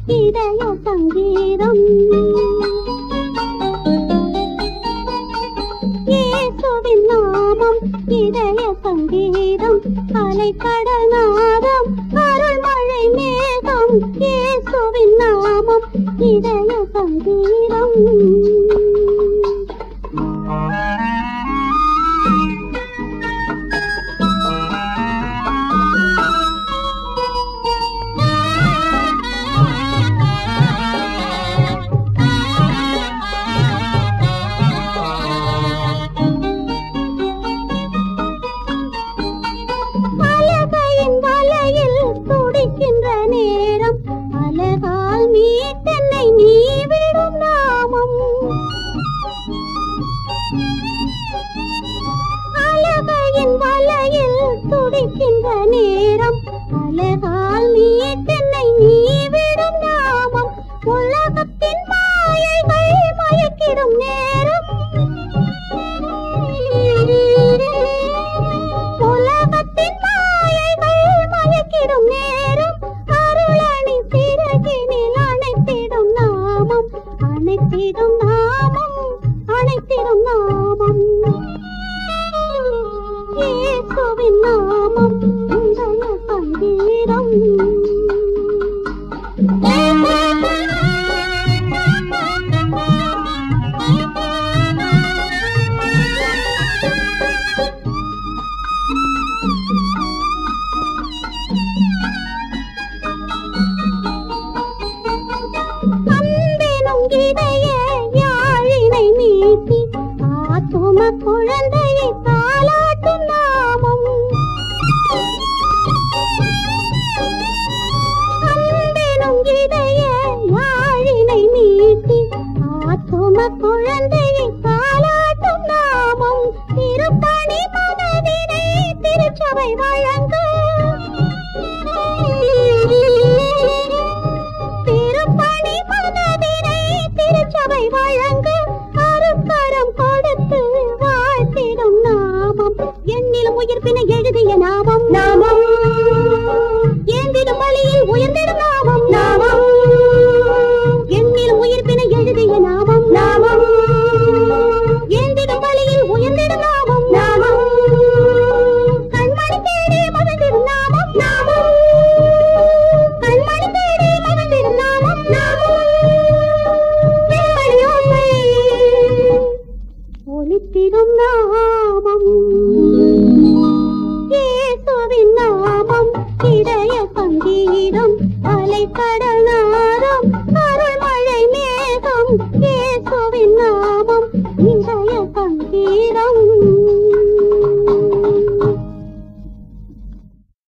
இதய சங்கீதம் இயேசுவின் நாமம் இதய சங்கீதம் அலைக்கடல் நாதம் அருள்மழை மேகம் இயேசுவின் நாமம் இதய சங்கீதம் அழகையின் வலையில் துடிக்கின்ற நேரம் அழகால் மீட்டென்னை நீ விடும் நாமம் அழகையின் வலையில் துடிக்கின்ற நேரம் அழகால் மீட்டென்னை நீ விடும் நாமம் உலகத்தின் மாயைகள் மயக்கிடும் நேரம் உலகத்தின் மாயைகள் மயக்கிடும் நேரம் அருளணி சிறகினில் அணைத்திடும் நாமம் அணைத்திடும் நாமம் அணைத்திடும் நாமம் இயேசுவின் நாமம் உடைய சங்கீதம் அன்பெனும் இதய யாழினை நீட்டி ஆத்தும குழந்தையை தாலாட்டும் நாமம் அன்பெனும் இதய யாழினை நீட்டி ஆத்தும குழந்தையை தாலாட்டும் நாமம் திருப்பணி மனதினை திருச்சபை வழங்க திருப்பணி மனதினை திருச்சபை வழங்க அருக்கரம் கொடுத்து வாழ்த்திடும் நாமம் எண்ணிலும் உயிர்ப்பினை எழுதிய நாமம் நாமம் ஏந்திடும் வழியில் உயர்ந்திடும் நாமம் நாமம் எண்ணிலும் உயிர்ப்பினை எழுதிய நாமம் நாமம் ஏந்திடும் வழியில் உயர்ந்திடும் நாமம் நாமம் கண்மணி தேடி மகிழ்ந்திடும் நாமம் நாமம் கண்மணி தேடி மகிழ்ந்திடும் நாமம் நாமம் வெண்மணியோசை ஒலித்திடும் நாமம் இயேசுவின் நாமம் இதய சங்கீதம் அலைக்கடல்